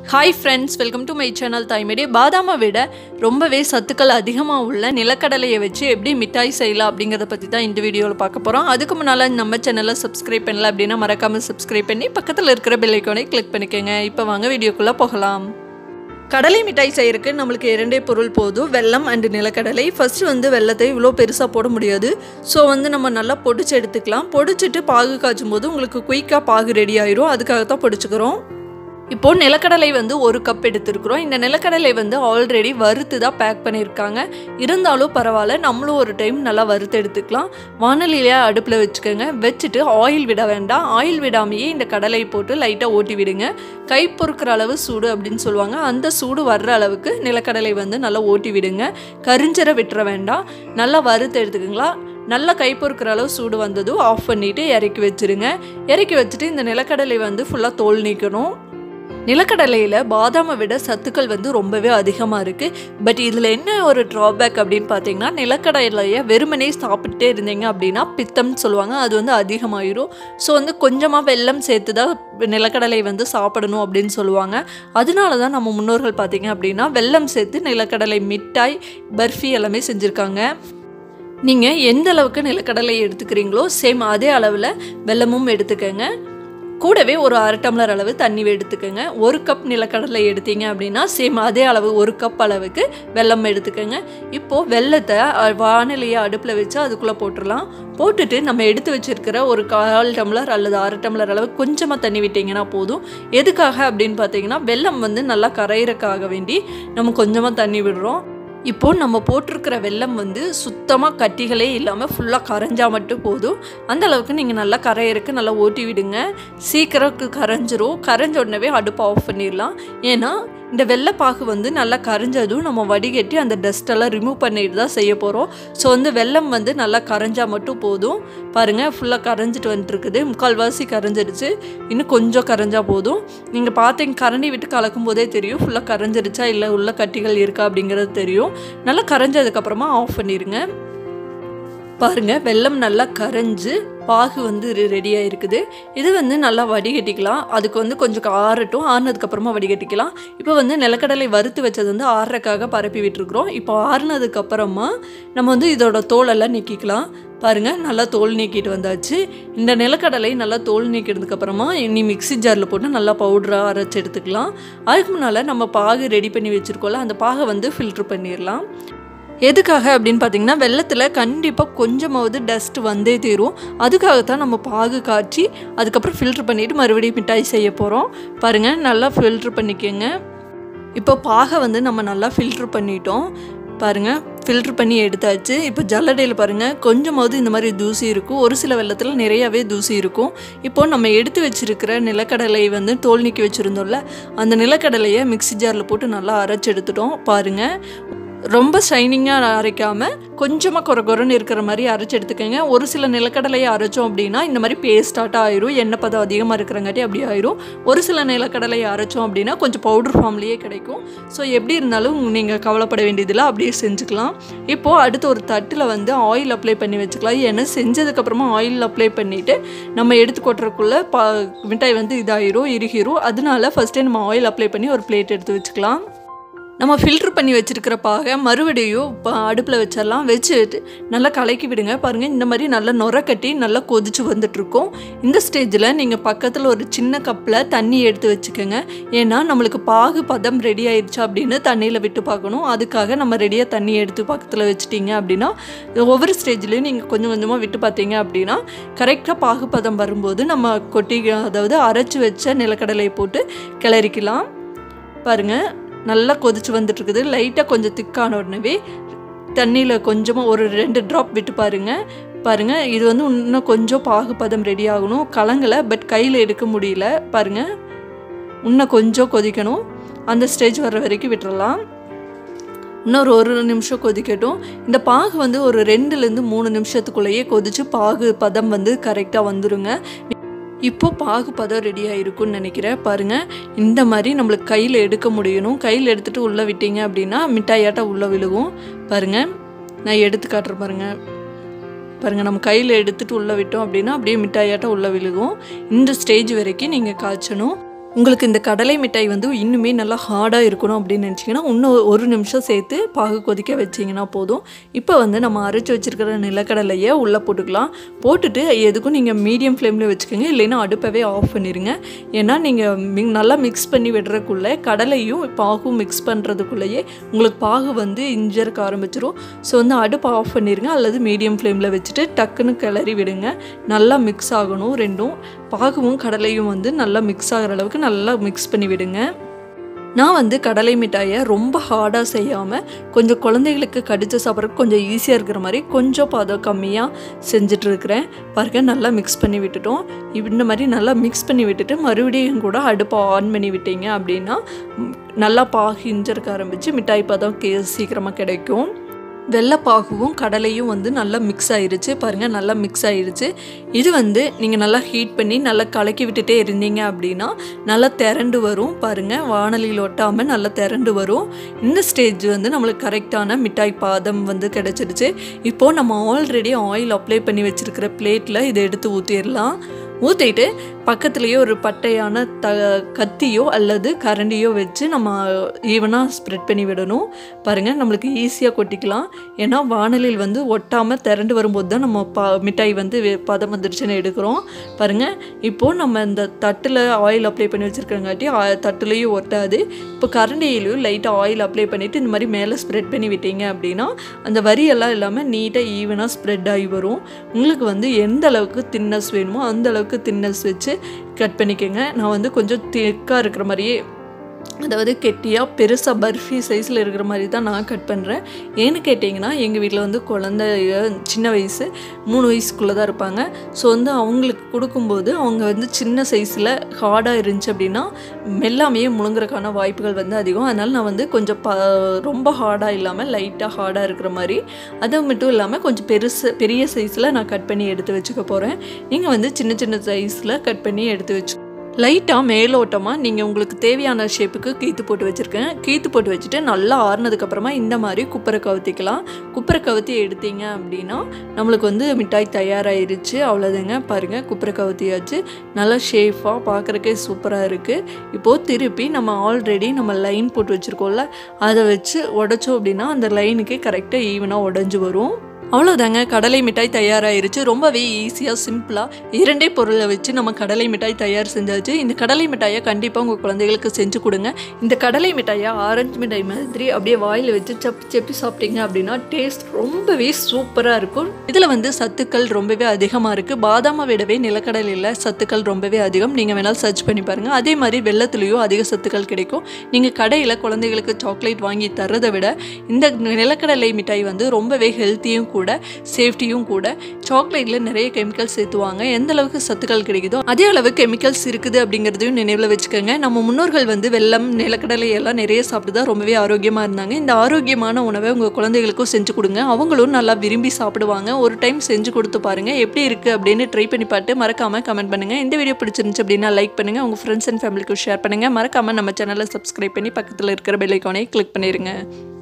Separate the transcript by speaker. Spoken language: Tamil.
Speaker 1: hi friends welcome to my channel தாய்மேடி பாதாமை விட ரொம்பவே சத்துக்கள் அதிகமாக உள்ள நிலக்கடலையை வச்சு எப்படி மிட்டாய் செய்யலாம் அப்படிங்கிறத பற்றி தான் இந்த வீடியோவில் பார்க்க போகிறோம் அதுக்கு முன்னால் நம்ம சேனலை சப்ஸ்கிரைப் பண்ணல அப்படின்னா மறக்காமல் சப்ஸ்கிரைப் பண்ணி பக்கத்தில் இருக்கிற பெல் ஐக்கானை கிளிக் பண்ணிக்கோங்க இப்போ வாங்க வீடியோக்குள்ளே போகலாம் கடலை மிட்டாய் செய்யறதுக்கு நம்மளுக்கு இரண்டே பொருள் போதும் வெல்லம் அண்டு நிலக்கடலை ஃபர்ஸ்ட் வந்து வெள்ளத்தை இவ்வளோ பெருசாக போட முடியாது ஸோ வந்து நம்ம நல்லா பொடிச்சு எடுத்துக்கலாம் பொடிச்சிட்டு பாகு காய்ச்சும் போது உங்களுக்கு குயிக்காக பாகு ரெடி ஆயிரும் அதுக்காக தான் பொடிச்சுக்கிறோம் இப்போது நிலக்கடலை வந்து ஒரு கப் எடுத்துருக்குறோம் இந்த நிலக்கடலை வந்து ஆல்ரெடி வறுத்து தான் பேக் பண்ணியிருக்காங்க இருந்தாலும் பரவாயில்ல நம்மளும் ஒரு டைம் நல்லா வறுத்து எடுத்துக்கலாம் வானொலியிலே அடுப்பில் வச்சுக்கோங்க வச்சுட்டு ஆயில் விட வேண்டாம் ஆயில் விடாமையே இந்த கடலை போட்டு லைட்டாக ஓட்டி விடுங்க கை பொறுக்கிற அளவு சூடு அப்படின்னு சொல்லுவாங்க அந்த சூடு வர்ற அளவுக்கு நிலக்கடலை வந்து நல்லா ஓட்டி விடுங்க கரிஞ்சரை விட்டுற வேண்டாம் நல்லா வறுத்து எடுத்துக்கங்களா நல்லா கை பொறுக்கிற அளவு சூடு வந்ததும் ஆஃப் பண்ணிவிட்டு இறக்கி வச்சுருங்க இறக்கி வச்சுட்டு இந்த நிலக்கடலை வந்து ஃபுல்லாக தோல் நீக்கணும் நிலக்கடலையில் பாதாமை விட சத்துக்கள் வந்து ரொம்பவே அதிகமாக இருக்குது பட் இதில் என்ன ஒரு ட்ராபேக் அப்படின்னு பார்த்தீங்கன்னா நிலக்கடலையை வெறுமனே சாப்பிட்டுட்டே இருந்தீங்க அப்படின்னா பித்தம்னு சொல்லுவாங்க அது வந்து அதிகமாயிரும் ஸோ வந்து கொஞ்சமாக வெல்லம் சேர்த்து தான் நிலக்கடலை வந்து சாப்பிடணும் அப்படின்னு சொல்லுவாங்க அதனால தான் நம்ம முன்னோர்கள் பார்த்தீங்க அப்படின்னா வெல்லம் சேர்த்து நிலக்கடலை மிட்டாய் பர்ஃபி எல்லாமே செஞ்சுருக்காங்க நீங்கள் எந்த அளவுக்கு நிலக்கடலை எடுத்துக்கிறீங்களோ சேம் அதே அளவில் வெல்லமும் எடுத்துக்கோங்க கூடவே ஒரு அரை டம்ளர் அளவு தண்ணி எடுத்துக்கோங்க ஒரு கப் நிலக்கடலை எடுத்தீங்க அப்படின்னா சேம் அதே அளவு ஒரு கப் அளவுக்கு வெல்லம் எடுத்துக்கோங்க இப்போது வெள்ளத்தை வானிலையை அடுப்பில் வச்சு அதுக்குள்ளே போட்டுடலாம் போட்டுட்டு நம்ம எடுத்து வச்சுருக்கிற ஒரு கால் டம்ளர் அல்லது அரை டம்ளர் அளவு கொஞ்சமாக தண்ணி விட்டிங்கன்னா போதும் எதுக்காக அப்படின்னு பார்த்தீங்கன்னா வெல்லம் வந்து நல்லா கரையிறக்காக வேண்டி நம்ம கொஞ்சமாக தண்ணி விடுறோம் இப்போது நம்ம போட்டிருக்கிற வெல்லம் வந்து சுத்தமாக கட்டிகளே இல்லாமல் ஃபுல்லாக கரைஞ்சா மட்டும் போதும் அந்த அளவுக்கு நீங்கள் நல்லா கரையிறக்கு நல்லா ஓட்டி விடுங்க சீக்கிரம் கரைஞ்சிரும் கரைஞ்ச உடனே அடுப்பை ஆஃப் பண்ணிடலாம் ஏன்னா இந்த வெள்ளைப்பாகு வந்து நல்லா கரைஞ்சதும் நம்ம வடிகட்டி அந்த டஸ்ட்டெல்லாம் ரிமூவ் பண்ணிட்டு தான் செய்ய போகிறோம் ஸோ வந்து வெல்லம் வந்து நல்லா கரைஞ்சா மட்டும் போதும் பாருங்கள் ஃபுல்லாக கரைஞ்சிட்டு வந்துட்டுருக்குது முக்கால்வாசி கரைஞ்சிடுச்சு இன்னும் கொஞ்சம் கரைஞ்சா போதும் நீங்கள் பார்த்தீங்க கரண்டி விட்டு கலக்கும் போதே தெரியும் ஃபுல்லாக கரைஞ்சிருச்சா இல்லை உள்ள கட்டிகள் இருக்கா அப்படிங்கிறது தெரியும் நல்லா கரைஞ்சதுக்கப்புறமா ஆஃப் பண்ணிடுங்க பாருங்கள் வெல்லம் நல்லா கரைஞ்சு பாகு வந்து ரெடியாக இருக்குது இது வந்து நல்லா வடிகட்டிக்கலாம் அதுக்கு வந்து கொஞ்சம் ஆறட்டும் ஆறுனதுக்கப்புறமா வடிகட்டிக்கலாம் இப்போ வந்து நிலக்கடலை வறுத்து வச்சது வந்து ஆறுறக்காக பரப்பி விட்டுருக்குறோம் இப்போ ஆறுனதுக்கப்புறமா நம்ம வந்து இதோட தோலெல்லாம் நீக்கிக்கலாம் பாருங்கள் நல்லா தோல் நீக்கிட்டு வந்தாச்சு இந்த நிலக்கடலை நல்லா தோல் நீக்கினதுக்கப்புறமா இனி மிக்சி ஜாரில் போட்டு நல்லா பவுடராக அரைச்சி எடுத்துக்கலாம் அதுக்கு முன்னால் நம்ம பாகு ரெடி பண்ணி வச்சுருக்கோம்ல அந்த பாகை வந்து ஃபில்ட்ரு பண்ணிடலாம் எதுக்காக அப்படின்னு பார்த்தீங்கன்னா வெள்ளத்தில் கண்டிப்பாக கொஞ்சமாவது டஸ்ட் வந்தே தீரும் அதுக்காக தான் நம்ம பாகு காய்ச்சி அதுக்கப்புறம் ஃபில்ட்ரு பண்ணிவிட்டு மறுபடியும் மிட்டாய் செய்ய போகிறோம் பாருங்கள் நல்லா ஃபில்ட்ரு பண்ணிக்கோங்க இப்போ பாகை வந்து நம்ம நல்லா ஃபில்ட்ரு பண்ணிட்டோம் பாருங்கள் ஃபில்ட்ரு பண்ணி எடுத்தாச்சு இப்போ ஜல்லடையில் பாருங்கள் கொஞ்சமாவது இந்த மாதிரி தூசி இருக்கும் ஒரு சில வெள்ளத்தில் நிறையாவே தூசி இருக்கும் இப்போது நம்ம எடுத்து வச்சுருக்கிற நிலக்கடலை வந்து தோல் நீக்கி வச்சுருந்தோம்ல அந்த நிலக்கடலையை மிக்சி ஜாரில் போட்டு நல்லா அரைச்சி எடுத்துட்டோம் பாருங்கள் ரொம்ப ஷைனிங்காக அரைக்காமல் கொஞ்சமாக குறை குறைன்னு இருக்கிற மாதிரி அரைச்சி எடுத்துக்கோங்க ஒரு சில நிலக்கடலையை அரைச்சோம் அப்படின்னா இந்த மாதிரி பேஸ்டாட்டாக ஆயிரும் எண்ணெய் பதம் அதிகமாக இருக்கிறங்காட்டி அப்படி ஆயிரும் ஒரு சில நிலக்கடலையை அரைச்சோம் அப்படின்னா கொஞ்சம் பவுடர் ஃபார்ம்லேயே கிடைக்கும் ஸோ எப்படி இருந்தாலும் நீங்கள் கவலைப்பட வேண்டியதில்லை அப்படியே செஞ்சுக்கலாம் இப்போது அடுத்து ஒரு தட்டில் வந்து ஆயில் அப்ளை பண்ணி வச்சுக்கலாம் ஏன்னா செஞ்சதுக்கப்புறமா ஆயில் அப்ளை பண்ணிவிட்டு நம்ம எடுத்து கொட்டுறக்குள்ளே பா மிட்டாய் வந்து இதாயிரும் இறுகிரும் அதனால ஃபஸ்ட்டே நம்ம ஆயில் அப்ளை பண்ணி ஒரு பிளேட் எடுத்து வச்சுக்கலாம் நம்ம ஃபில்ட்ரு பண்ணி வச்சுருக்கிற பாகை மறுபடியும் இப்போ அடுப்பில் வச்சிடலாம் வச்சுட்டு நல்லா கலக்கி விடுங்க பாருங்கள் இந்த மாதிரி நல்லா நுர கட்டி நல்லா கொதிச்சு வந்துட்ருக்கோம் இந்த ஸ்டேஜில் நீங்கள் பக்கத்தில் ஒரு சின்ன கப்பில் தண்ணி எடுத்து வச்சுக்கோங்க ஏன்னா நம்மளுக்கு பாகு பதம் ரெடி ஆயிடுச்சா அப்படின்னு தண்ணியில் விட்டு பார்க்கணும் அதுக்காக நம்ம ரெடியாக தண்ணி எடுத்து பக்கத்தில் வச்சுட்டிங்க அப்படின்னா ஒவ்வொரு ஸ்டேஜ்லேயும் நீங்கள் கொஞ்சம் கொஞ்சமாக விட்டு பார்த்தீங்க அப்படின்னா கரெக்டாக பாகு பதம் வரும்போது நம்ம கொட்டி அதாவது அரைச்சி வச்ச நிலக்கடலை போட்டு கிளறிக்கலாம் பாருங்கள் நல்லா கொதிச்சு வந்துட்டுருக்குது லைட்டாக கொஞ்சம் திக்கான உடனே தண்ணியில் கொஞ்சமாக ஒரு ரெண்டு ட்ராப் விட்டு பாருங்கள் பாருங்கள் இது வந்து இன்னும் கொஞ்சம் பாகுபதம் ரெடி ஆகணும் கலங்கலை பட் கையில் எடுக்க முடியல பாருங்கள் இன்னும் கொஞ்சம் கொதிக்கணும் அந்த ஸ்டேஜ் வர்ற வரைக்கும் விட்டுறலாம் இன்னொரு ஒரு நிமிஷம் கொதிக்கட்டும் இந்த பாகு வந்து ஒரு ரெண்டுலேருந்து மூணு நிமிஷத்துக்குள்ளேயே கொதித்து பாகு பதம் வந்து கரெக்டாக வந்துருங்க இப்போ பாகு பதம் ரெடி ஆகிருக்குன்னு நினைக்கிறேன் பாருங்கள் இந்த மாதிரி நம்மளுக்கு கையில் எடுக்க முடியணும் கையில் எடுத்துகிட்டு உள்ளே விட்டீங்க அப்படின்னா மிட்டாயாட்டம் உள்ளே விழுகும் பாருங்கள் நான் எடுத்து காட்டுறேன் பாருங்கள் பாருங்கள் நம்ம கையில் எடுத்துகிட்டு உள்ளே விட்டோம் அப்படின்னா அப்படியே மிட்டாயாட்டம் உள்ளே விழுகும் இந்த ஸ்டேஜ் வரைக்கும் நீங்கள் காய்ச்சணும் உங்களுக்கு இந்த கடலை மிட்டாய் வந்து இன்னுமே நல்லா ஹார்டாக இருக்கணும் அப்படின்னு நினச்சிங்கன்னா இன்னும் ஒரு நிமிஷம் சேர்த்து பாகு கொதிக்க வச்சிங்கன்னா போதும் இப்போ வந்து நம்ம அரைச்சி வச்சுருக்கிற நிலக்கடலையை உள்ளே போட்டுக்கலாம் போட்டுட்டு எதுக்கும் நீங்கள் மீடியம் ஃப்ளேமில் வச்சுக்கோங்க இல்லைன்னா அடுப்பவே ஆஃப் பண்ணிடுங்க ஏன்னா நீங்கள் மி நல்லா மிக்ஸ் பண்ணி விடுறதுக்குள்ளே கடலையும் பாகும் மிக்ஸ் பண்ணுறதுக்குள்ளேயே உங்களுக்கு பாகு வந்து இஞ்சருக்கு ஆரம்பிச்சிரும் ஸோ வந்து அடுப்பை ஆஃப் பண்ணிடுங்க அல்லது மீடியம் ஃப்ளேமில் வச்சுட்டு டக்குன்னு கிளறி விடுங்க நல்லா மிக்ஸ் ஆகணும் ரெண்டும் பாகுவும் கடலையும் வந்து நல்லா மிக்ஸ் ஆகிற அளவுக்கு நல்லா மிக்ஸ் பண்ணி விடுங்க நான் வந்து கடலை மிட்டாயை ரொம்ப ஹார்டாக செய்யாமல் கொஞ்சம் குழந்தைகளுக்கு கடித்து சாப்பிட்றதுக்கு கொஞ்சம் ஈஸியாக இருக்கிற மாதிரி கொஞ்சம் பதம் கம்மியாக செஞ்சிட்ருக்கிறேன் பாருங்க நல்லா மிக்ஸ் பண்ணி விட்டுட்டோம் இந்த மாதிரி நல்லா மிக்ஸ் பண்ணி விட்டுட்டு மறுபடியும் கூட அடுப்பை ஆன் பண்ணி விட்டீங்க அப்படின்னா ம், நல்லா பாகு இஞ்சறக்க ஆரம்பித்து மிட்டாய் பதம் கே சீக்கிரமாக கிடைக்கும் வெள்ளைப்பாகுவும் கடலையும் வந்து நல்லா மிக்ஸ் ஆயிருச்சு பாருங்கள் நல்லா மிக்ஸ் ஆயிருச்சு இது வந்து நீங்கள் நல்லா ஹீட் பண்ணி நல்லா கலக்கி விட்டுட்டே இருந்தீங்க அப்படின்னா நல்லா திரண்டு வரும் பாருங்கள் வானலியில் ஒட்டாமல் நல்லா திரண்டு வரும் இந்த ஸ்டேஜ் வந்து நம்மளுக்கு கரெக்டான மிட்டாய் பாதம் வந்து கிடச்சிருச்சு இப்போது நம்ம ஆல்ரெடி ஆயில் அப்ளை பண்ணி வச்சுருக்கிற பிளேட்டில் இதை எடுத்து ஊற்றிடலாம் ஊற்றிட்டு பக்கத்துலேயே ஒரு பட்டையான த கத்தியோ அல்லது கரண்டியோ வச்சு நம்ம ஈவனாக ஸ்ப்ரெட் பண்ணி விடணும் பாருங்கள் நம்மளுக்கு ஈஸியாக கொட்டிக்கலாம் ஏன்னா வானலில் வந்து ஒட்டாமல் திரண்டு வரும்போது தான் நம்ம பா மிட்டாய் வந்து வே- பதம் வந்துருச்சுன்னு எடுக்கிறோம் பாருங்கள் இப்போது நம்ம இந்த தட்டில் ஆயில் அப்ளை பண்ணி வச்சுருக்கங்காட்டி தட்டுலேயும் ஒட்டாது இப்போ கரண்டியிலையும் லைட்டாக ஆயில் அப்ளை பண்ணிவிட்டு இந்த மாதிரி மேலே ஸ்ப்ரெட் பண்ணி விட்டீங்க அப்படின்னா அந்த வரியெல்லாம் இல்லாமல் நீட்டாக ஈவனாக ஸ்ப்ரெட் ஆகி வரும் உங்களுக்கு வந்து எந்த அளவுக்கு தின்னஸ் வேணுமோ அந்த அளவுக்கு தின்னஸ் வச்சு கட் பண்ணிக்கோங்க நான் வந்து கொஞ்சம் திக்காக இருக்கிற மாதிரியே அதாவது கெட்டியாக பெருசாக பர்ஃபி சைஸில் இருக்கிற மாதிரி தான் நான் கட் பண்ணுறேன் ஏன்னு கேட்டிங்கன்னா எங்கள் வீட்டில் வந்து குழந்தை சின்ன வயசு மூணு வயசுக்குள்ளே தான் இருப்பாங்க ஸோ வந்து அவங்களுக்கு கொடுக்கும்போது அவங்க வந்து சின்ன சைஸில் ஹார்டாக இருந்துச்சு அப்படின்னா மெல்லாமையே முழுங்குறதுக்கான வாய்ப்புகள் வந்து அதிகம் அதனால் நான் வந்து கொஞ்சம் ப ரொம்ப ஹார்டாக இல்லாமல் லைட்டாக ஹார்டாக இருக்கிற மாதிரி அது மட்டும் இல்லாமல் கொஞ்சம் பெருசு பெரிய சைஸில் நான் கட் பண்ணி எடுத்து வச்சுக்க போகிறேன் நீங்கள் வந்து சின்ன சின்ன சைஸில் கட் பண்ணி எடுத்து வச்சு லைட்டாக மேலோட்டமாக நீங்கள் உங்களுக்கு தேவையான ஷேப்புக்கு கீத்து போட்டு வச்சுருக்கேன் கீத்து போட்டு வச்சுட்டு நல்லா ஆறுனதுக்கப்புறமா இந்த மாதிரி குப்பரை கவுத்திக்கலாம் குப்பரை கவுத்தி எடுத்தீங்க அப்படின்னா நம்மளுக்கு வந்து மிட்டாய் தயாராகிருச்சு அவ்வளோதாங்க பாருங்கள் குப்பரை கவுத்தியாச்சு நல்லா ஷேஃபாக பார்க்குறக்கே சூப்பராக இருக்குது இப்போது திருப்பி நம்ம ஆல்ரெடி நம்ம லைன் போட்டு வச்சுருக்கோம்ல அதை வச்சு உடைச்சோம் அப்படின்னா அந்த லைனுக்கே கரெக்டாக ஈவனாக உடஞ்சி வரும் அவ்வளோதாங்க கடலை மிட்டாய் தயாராயிருச்சு ரொம்பவே ஈஸியாக சிம்பிளாக இரண்டே பொருளை வச்சு நம்ம கடலை மிட்டாய் தயார் செஞ்சாச்சு இந்த கடலை மிட்டாயை கண்டிப்பாக உங்கள் குழந்தைகளுக்கு செஞ்சு கொடுங்க இந்த கடலை மிட்டாயை ஆரஞ்சு மிட்டாய் மாதிரி அப்படியே வாயில் வச்சு சப்பி சப்பி சாப்பிட்டீங்க அப்படின்னா டேஸ்ட் ரொம்பவே சூப்பராக இருக்கும் இதில் வந்து சத்துக்கள் ரொம்பவே அதிகமாக இருக்குது பாதாமை விடவே நிலக்கடலையில் சத்துக்கள் ரொம்பவே அதிகம் நீங்கள் வேணாலும் சர்ச் பண்ணி பாருங்கள் அதே மாதிரி வெள்ளத்துலேயும் அதிக சத்துக்கள் கிடைக்கும் நீங்கள் கடையில் குழந்தைகளுக்கு சாக்லேட் வாங்கி தர்றதை விட இந்த நிலக்கடலை மிட்டாய் வந்து ரொம்பவே ஹெல்த்தியும் கூட சேஃப்டியும் கூட சாக்லேட்டில் நிறைய கெமிக்கல்ஸ் சேர்த்துவாங்க எந்த அளவுக்கு சத்துக்கள் கிடைக்குதோ அதே அளவு கெமிக்கல்ஸ் இருக்குது அப்படிங்கிறதையும் நினைவில் வச்சுக்கோங்க நம்ம முன்னோர்கள் வந்து வெல்லம் நிலக்கடலை எல்லாம் நிறைய சாப்பிட்டு தான் ரொம்பவே ஆரோக்கியமாக இருந்தாங்க இந்த ஆரோக்கியமான உணவை உங்கள் குழந்தைகளுக்கும் செஞ்சு கொடுங்க அவங்களும் நல்லா விரும்பி சாப்பிடுவாங்க ஒரு டைம் செஞ்சு கொடுத்து பாருங்கள் எப்படி இருக்குது அப்படின்னு ட்ரை பண்ணி பார்த்து மறக்காமல் கமெண்ட் பண்ணுங்கள் இந்த வீடியோ பிடிச்சிருந்துச்சு அப்படின்னா லைக் பண்ணுங்கள் உங்கள் ஃப்ரெண்ட்ஸ் அண்ட் ஃபேமிலிக்கு ஷேர் பண்ணுங்கள் மறக்காமல் நம்ம சேனலை சப்ஸ்கிரைப் பண்ணி பக்கத்தில் இருக்கிற பெல் ஐக்கானை கிளிக் பண்ணிடுங்க